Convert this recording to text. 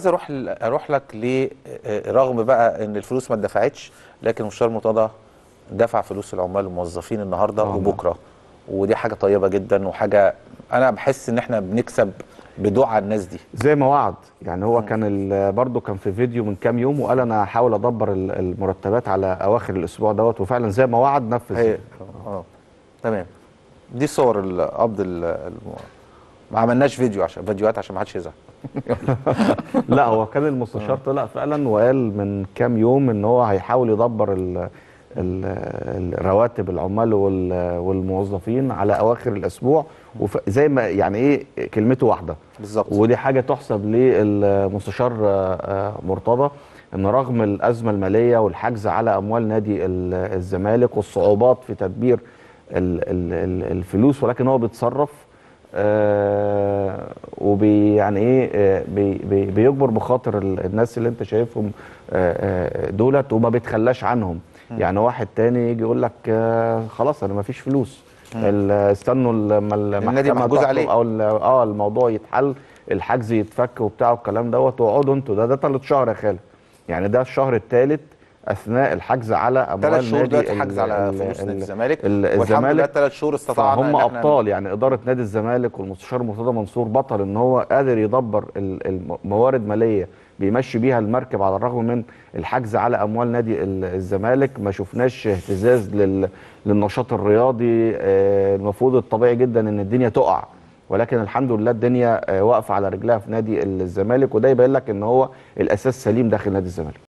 عايز اروح ل- اروح لك ل رغم بقى ان الفلوس ما اتدفعتش لكن مستشار مرتضى دفع فلوس العمال والموظفين النهارده آه. وبكره ودي حاجه طيبه جدا وحاجه انا بحس ان احنا بنكسب بدعاء الناس دي زي ما وعد يعني هو كان ال- برضه كان في فيديو من كام يوم وقال انا هحاول ادبر ال- المرتبات على اواخر الاسبوع دوت وفعلا زي ما وعد نفذ هي اه تمام دي صور القبض ال- الم- ما عملناش فيديو عشان فيديوهات عشان ما حدش يزعل لا هو كان المستشار طلع فعلا وقال من كام يوم ان هو هيحاول يدبر ال ال- الرواتب العمال وال- والموظفين على اواخر الاسبوع وزي ما يعني ايه كلمته واحده بالظبط ودي حاجه تحسب للمستشار آه، آه، مرتضى ان رغم الازمه الماليه والحجز على اموال نادي ال- الزمالك والصعوبات في تدبير ال- ال- ال- الفلوس ولكن هو بيتصرف آه وبي يعني ايه آه بي بي بيجبر بخاطر ال- الناس اللي انت شايفهم آه آه دولت وما بيتخلاش عنهم يعني واحد تاني يجي يقول لك آه خلاص انا ما فيش فلوس ال- استنوا لما النادي المحكمه محجوز تحكم عليه. او ال- اه الموضوع يتحل الحجز يتفك وبتاع والكلام دوت واقعدوا انتوا ده ده ثالث شهر يا خالد يعني ده الشهر الثالث اثناء الحجز على اموال ثلاث شهور نادي دلوقتي ال- حجز على ال- فلوس نادي ال- الزمالك ال- والحمد لله الزمالك ثلاث شهور استطعنا فهم إن إحنا- ابطال يعني اداره نادي الزمالك والمستشار مرتضى منصور بطل ان هو قادر يدبر ال- الم- موارد ماليه بيمشي بيها المركب على الرغم من الحجز على اموال نادي ال- الزمالك ما شفناش اهتزاز لل- للنشاط الرياضي آه، المفروض الطبيعي جدا ان الدنيا تقع ولكن الحمد لله الدنيا آه، واقفه على رجلها في نادي الزمالك وده يبين لك ان هو الاساس سليم داخل نادي الزمالك